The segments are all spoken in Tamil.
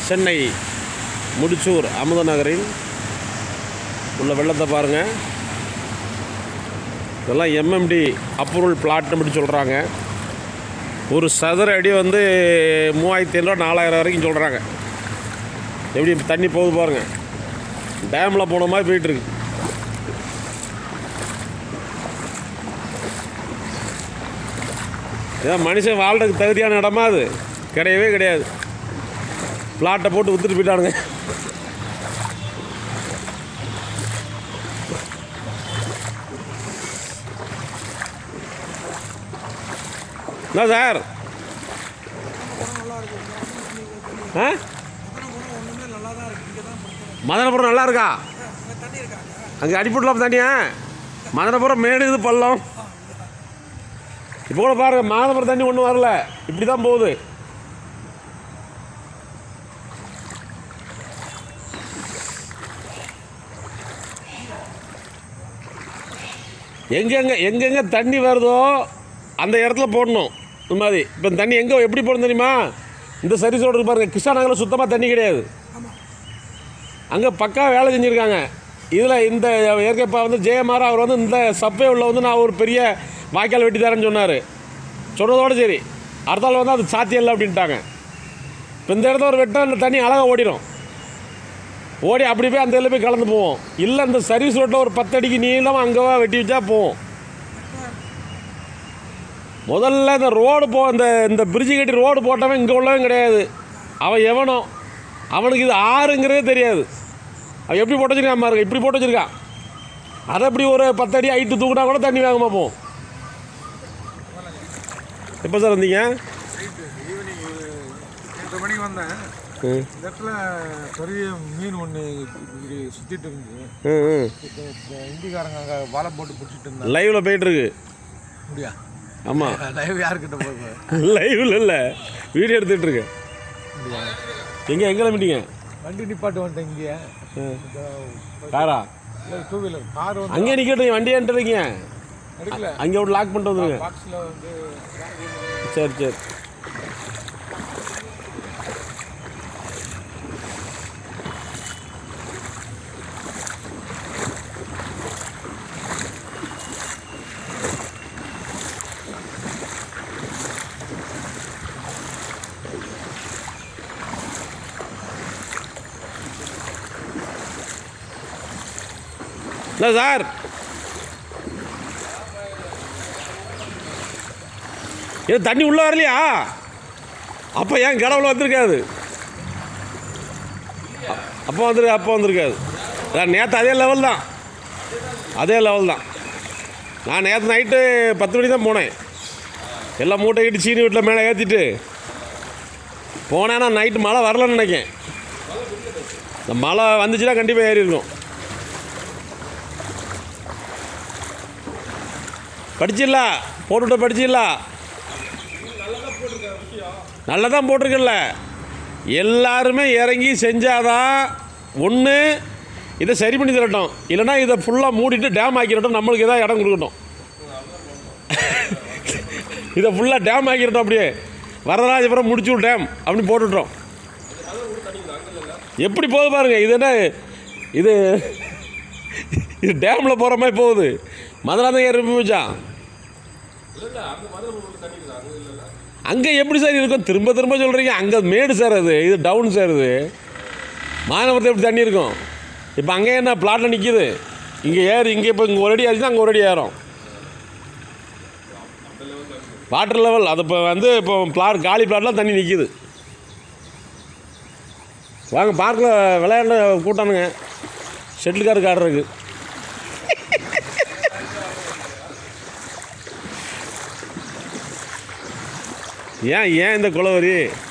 சென்னை முடிச்சூர் அமுத நகரில் உள்ள வெள்ளத்தை பாருங்கள் இதெல்லாம் எம்எம்டி அப்ரூவல் பிளாட் அப்படி சொல்கிறாங்க ஒரு சதுர அடி வந்து மூவாயிரத்தி ஐநூறுவா நாலாயிரம் வரைக்கும் சொல்கிறாங்க எப்படி தண்ணி போகுது பாருங்கள் டேமில் போன மாதிரி போயிட்டுருக்கு ஏன் மனுஷன் வாழ்றதுக்கு தகுதியான இடமா அது கிடையவே கிடையாது பிளாட்டை போட்டு வித்துட்டு போயிட்டானுங்க என்ன சார் ஆ மதனபுரம் நல்லா இருக்கா அங்கே அடிப்படலாம் தண்ணியா மதனபுரம் மேடு இது பள்ளம் இப்போ கூட பாருங்க மாதபுரம் தண்ணி ஒன்றும் வரல இப்படி தான் போகுது எங்கெங்க எங்கெங்க தண்ணி வருதோ அந்த இடத்துல போடணும் இந்த மாதிரி இப்போ தண்ணி எங்கே எப்படி போடணும் தெரியுமா இந்த சர்வீஸ் ரோடு பாருங்க கிருஷ்ணா நகரில் சுத்தமாக தண்ணி கிடையாது அங்கே பக்கா வேலை செஞ்சுருக்காங்க இதில் இந்த ஏற்கப்பா வந்து ஜெயமாரா அவர் வந்து இந்த சப்பே உள்ள வந்து நான் ஒரு பெரிய வாய்க்கால் வெட்டி தரேன்னு சொன்னார் சொன்னதோடு சரி அடுத்த ஆள் வந்து அது சாத்தியம் இல்லை அப்படின்ட்டாங்க இப்போ இந்த இடத்துல ஒரு வெட்டம் இந்த தண்ணி அழகாக ஓடிடும் ஓடி அப்படி போய் அந்த இதில் போய் கலந்து போவோம் இல்லை இந்த சர்வீஸ் ரோட்டில் ஒரு பத்து அடிக்கு நீளம் அங்கேவா வெட்டி வச்சா போவோம் முதல்ல இந்த ரோடு போ இந்த இந்த பிரிட்ஜு கட்டி ரோடு போட்டவன் இங்கே உள்ளவன் கிடையாது அவன் எவனோ அவனுக்கு இது ஆறுங்கிறதே தெரியாது அவன் எப்படி போட்டு வச்சிருக்கான் பாருங்க இப்படி போட்டு வச்சிருக்கான் அதை அப்படி ஒரு பத்து அடி ஹைட்டு தூக்கினா கூட தண்ணி வேகமாக போகும் எப்போ சார் வந்தீங்க ஈவினிங் எட்டு மணிக்கு வந்தேன் ம் இந்த இடத்துல பெரிய மீன் ஒன்று இப்படி சுற்றிட்டு இருந்துச்சு ம் ம் இப்போ இந்த இந்திக்காரங்க அங்கே வலை போட்டு பிடிச்சிட்டு இருந்தாங்க லைவில் போயிட்டுருக்கு முடியா ஆமாம் லைவ் யாருக்கிட்ட போய் லைவில் இல்லை வீடியோ எடுத்துகிட்டு இருக்கேன் முடியா எங்கே எங்கே கிளம்பிட்டீங்க வண்டி நிப்பாட்டு வந்துட்டேன் இங்கே காரா டூ வீலர் கார் வந்து அங்கே நிற்கட்டும் வண்டி இருக்கீங்க எடுக்கல அங்கே ஒரு லாக் பண்ணிட்டு வந்துருங்க பாக்ஸில் வந்து சரி சரி இல்லை சார் இது தண்ணி உள்ளே வரலையா அப்போ ஏன் கடவுள் வந்திருக்காது அ- அப்போ வந்துருக்கு அப்போ வந்திருக்காது அதான் நேற்று அதே லெவல் தான் அதே லெவல் தான் நான் நேற்று நைட்டு பத்து மணி தான் போனேன் எல்லாம் மூட்டை கட்டி சீனி வீட்டில் மேலே ஏற்றிட்டு போனேன்னா நைட்டு மழை வரலன்னு நினைக்கேன் இந்த மழை வந்துச்சுன்னா கண்டிப்பாக ஏறி இருக்கும் படிச்சிடல போட்டுவிட்ட படிச்சிடல நல்லா தான் போட்டிருக்கல எல்லாருமே இறங்கி செஞ்சாதான் ஒன்று இதை சரி பண்ணி தரட்டும் இல்லைன்னா இதை ஃபுல்லாக மூடிட்டு டேம் ஆக்கிடட்டும் நம்மளுக்கு ஏதாவது இடம் கொடுக்கட்டும் இதை ஃபுல்லாக டேம் ஆக்கிடட்டும் அப்படியே வரதராஜபுரம் முடிச்சு டேம் அப்படின்னு போட்டுவிட்றோம் எப்படி போகுது பாருங்க இது என்ன இது இது டேமில் போகிற மாதிரி போகுது மதுராந்தகம் ஏறி வச்சான் அங்கே எப்படி சார் இருக்கும் திரும்ப திரும்ப சொல்கிறீங்க அங்கே மேடு சார் அது இது டவுன் சார் இது மாநகரத்தில் எப்படி தண்ணி இருக்கும் இப்போ அங்கே என்ன பிளாட்டில் நிற்கிது இங்கே ஏறி இங்கே இப்போ இங்கே ஒரு அடி ஆச்சுன்னா அங்கே ஒரு அடி ஏறும் வாட்டர் லெவல் அது இப்போ வந்து இப்போ பிளாட் காலி பிளாட்லாம் தண்ணி நிற்கிது வாங்க பார்க்கில் விளையாண்ட கூட்டானுங்க ஷெட்டில் காருக்கு ஆடுறதுக்கு ஏன் ஏன் இந்த குளவரி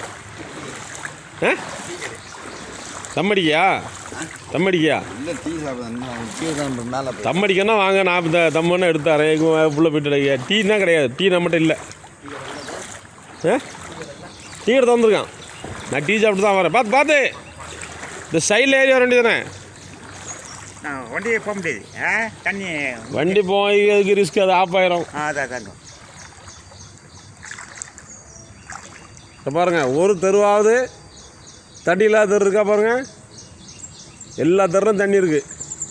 ஆ தம்மடிக்கியா தம்மடிக்கியா இல்லை டீ சாப்பிட்றேன் டீ சாப்பிட்றதுனால தம்மடிக்கன்னா வாங்க நான் இந்த தம்மன்னு எடுத்தாரேன் எங்கள் புள்ள போயிட்டு டீனா கிடையாது டீ நம்மகிட்ட இல்லை ஆ டீ எடுத்து வந்திருக்கான் நான் டீ சாப்பிட்டு தான் வரேன் பார்த்து பார்த்து இந்த சைடில் ஏறி வர வேண்டியதானே நான் வண்டியை போக முடியாது ஆ தண்ணி வண்டி போய் அதுக்கு ரிஸ்க் அது ஆஃப் ஆயிரும் ஆ அதான் தாங்க இப்போ பாருங்கள் ஒரு தெருவாவது தண்ணி இல்லாத தெரு இருக்கா பாருங்க எல்லா தெருலும் தண்ணி இருக்குது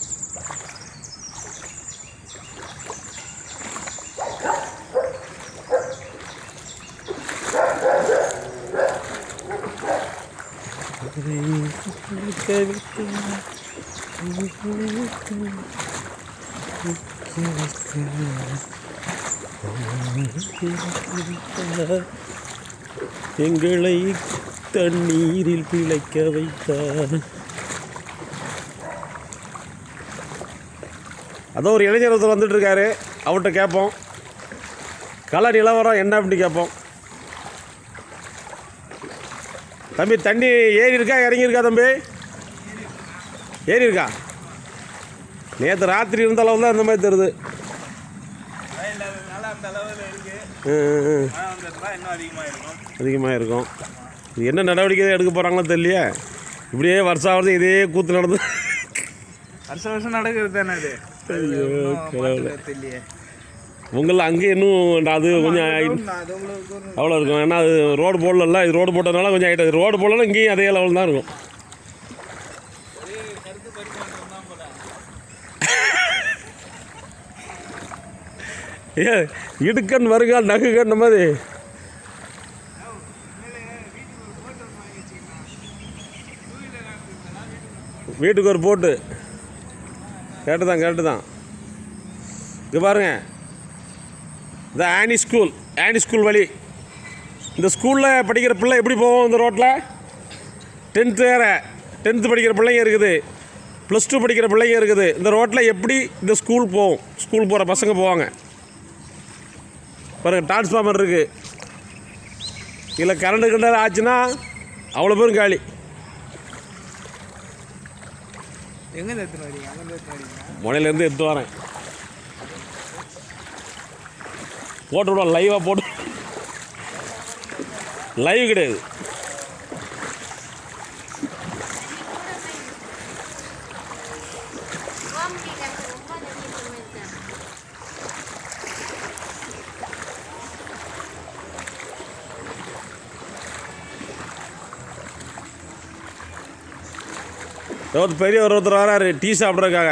எங்களை தண்ணீரில் பிழைக்க வைத்தார் அதோ ஒரு இளைஞர் ஒருத்தர் வந்துட்டு இருக்காரு அவர்கிட்ட கேட்போம் கலர் நிலவரம் என்ன அப்படின்னு கேட்போம் தம்பி தண்ணி ஏறி இருக்கா இறங்கி இருக்கா தம்பி ஏறி இருக்கா நேற்று ராத்திரி இருந்த அளவு தான் இந்த மாதிரி தருது இன்னும் அதிகமாக இருக்கும் அதிகமாக இருக்கும் இது என்ன நடவடிக்கை எடுக்க போகிறாங்களோ தெரியலையே இப்படியே வருஷம் வருஷம் இதே கூத்து நடந்து வருஷம் வருஷம் நடக்கிறது தானே அது ஐயோ, கடவுளே. தெரியலையே உங்களில் அங்கே இன்னும் அது கொஞ்சம் ஆயிட்டு அது உங்களுக்கு ஒரு அவ்வளோ இருக்கும் ஏன்னா அது ரோடு போடல இது ரோடு போட்டதுனால கொஞ்சம் ஆகிட்டு ரோடு போடலாம் இங்கேயும் அதே லெவல் தான் இருக்கும் ஏ இடுக்கண் வருகால் நகுகன் மாதிரி வீட்டுக்கு ஒரு போட்டு கேட்டு தான் கேட்டு தான் இங்கே பாருங்க இந்த ஆனி ஸ்கூல் ஆனி ஸ்கூல் வழி இந்த ஸ்கூலில் படிக்கிற பிள்ளை எப்படி போவோம் இந்த ரோட்டில் டென்த்து வேறு டென்த்து படிக்கிற பிள்ளைங்க இருக்குது ப்ளஸ் டூ படிக்கிற பிள்ளைங்க இருக்குது இந்த ரோட்டில் எப்படி இந்த ஸ்கூல் போகும் ஸ்கூல் போகிற பசங்க போவாங்க பாருங்க டிரான்ஸ்ஃபார்மர் இருக்குது இல்லை கரண்ட் கிண்டல் ஆச்சுன்னா அவ்வளோ பேரும் காலி எங்கே எடுத்துன்னு வரீங்க அங்கே எடுத்துன்னு வரீங்க முனையிலேருந்து எடுத்து வரேன் போட்டு விடுவோம் லைவாக போட்டு லைவ் கிடையாது ஒருத்தர் பெரியவர் ஒருத்தர் வராரு டீ சாப்பிட்றதுக்காக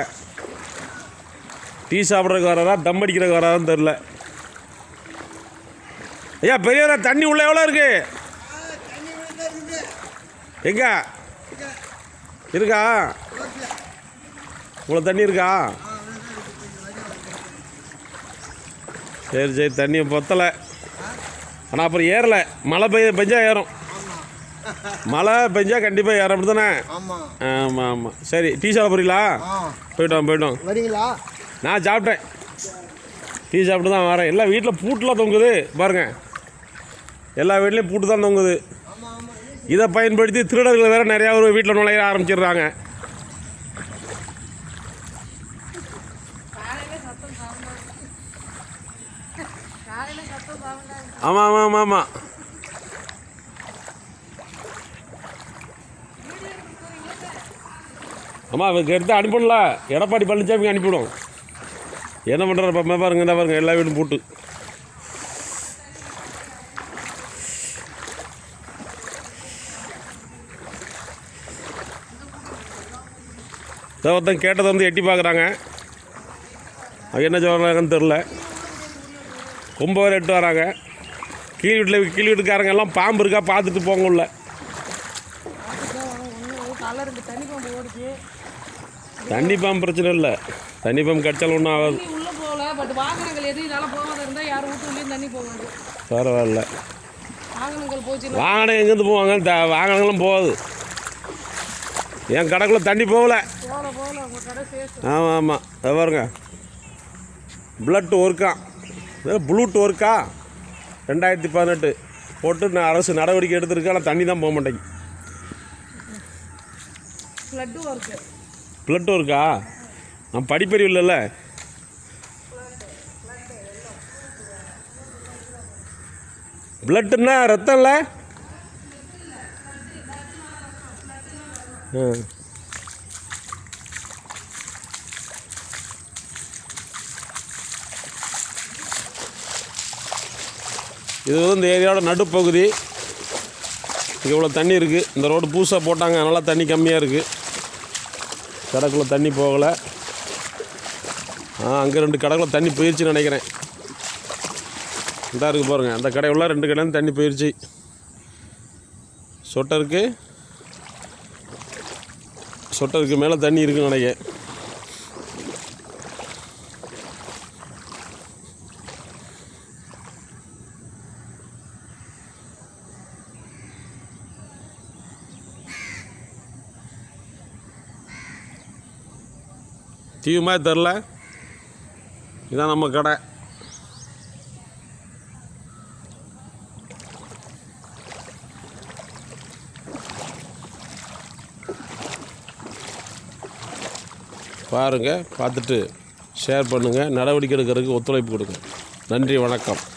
டீ சாப்பிட்றதுக்கு வராரா தம் அடிக்கிறதுக்கு வராரான்னு தெரில ஐயா பெரியவரா தண்ணி உள்ள எவ்வளோ இருக்கு எங்க இருக்கா இவ்வளோ தண்ணி இருக்கா சரி சரி தண்ணி பத்தலை ஆனால் அப்புறம் ஏறலை மழை பெய்ய பெஞ்சா ஏறும் மழை பெஞ்சா கண்டிப்பாக ஏறும் அப்படி தானே ஆமாம் ஆமாம் ஆமாம் சரி டீ சாப்பிட போறீங்களா ஆ போயிட்டோம் போயிட்டோம் வரீங்களா நான் சாப்பிட்டேன் டீ சாப்பிட்டு தான் வரேன் எல்லாம் வீட்டில் பூட்டுலாம் தொங்குது பாருங்க எல்லா வீட்லேயும் பூட்டு தான் தொங்குது இதை பயன்படுத்தி திருடர்கள் வேறு நிறையா ஒரு வீட்டில் நுழைய ஆரம்பிச்சிடுறாங்க ஆமாம் ஆமாம் ஆமாம் ஆமாம் ஆமாம் அவருக்கு எடுத்து அனுப்பணும்ல எடப்பாடி பழனிசாமிக்கு அனுப்பிவிடும் என்ன பண்ணுறாரு பாப்பா பாருங்க இந்த பாருங்க எல்லா வீடும் பூட்டு இதை ஒருத்தன் கேட்டதை வந்து எட்டி பார்க்குறாங்க அது என்ன சொல்கிறாங்கன்னு தெரில ரொம்ப பேர் எட்டு வராங்க கீழ் வீட்டில் கீழ் வீட்டுக்காரங்க எல்லாம் பாம்பு இருக்கா பார்த்துட்டு போங்க உள்ள கலர் இருக்கு தண்ணி பம்பு ஓடுச்சு தண்ணி பாம்பு பிரச்சனை இல்லை தண்ணி பாம்பு கடிச்சாலும் ஒன்றும் ஆகாது தண்ணி உள்ள போகல பட் வாகனங்கள் எதுவும் இதெல்லாம் போகாத இருந்தா யாரும் வீட்டு உள்ளேயும் தண்ணி போகாது பரவாயில்ல வாகனங்கள் போச்சுன்னா வாகனம் எங்கேருந்து போவாங்க த வாகனங்களும் போகுது என் கடைக்குள்ள தண்ணி போகல போகல போகல உங்க கடை சேஃப் ஆமாம் ஆமாம் அதை பாருங்க பிளட் ஒர்க்கா ப்ளூட் ஒர்க்கா ரெண்டாயிரத்தி பதினெட்டு போட்டு நான் அரசு நடவடிக்கை எடுத்திருக்கேன் ஆனால் தண்ணி தான் போக மாட்டேங்குது ஃப்ளட்டும் இருக்கு பிளட் ஒர்க்கா நான் படிப்பறிவு இல்லைல்ல பிளட்டுன்னா ரத்தம் இல்லை ஆ இது வந்து இந்த ஏரியாவோட நடுப்பகுதி இங்கே இவ்வளோ தண்ணி இருக்குது இந்த ரோடு புதுசாக போட்டாங்க அதனால் தண்ணி கம்மியாக இருக்குது கடைக்குள்ளே தண்ணி போகலை ஆ அங்கே ரெண்டு கடைக்குள்ள தண்ணி போயிடுச்சுன்னு நினைக்கிறேன் இந்த இருக்குது பாருங்கள் அந்த கடை உள்ள ரெண்டு கடையிலும் தண்ணி போயிடுச்சு சொட்டருக்கு சொட்டருக்கு மேலே தண்ணி இருக்குன்னு நினைக்கிறேன் தீவு மாதிரி தெரில இதான் நம்ம கடை பாருங்கள் பார்த்துட்டு ஷேர் பண்ணுங்கள் நடவடிக்கை எடுக்கிறதுக்கு ஒத்துழைப்பு கொடுங்க நன்றி வணக்கம்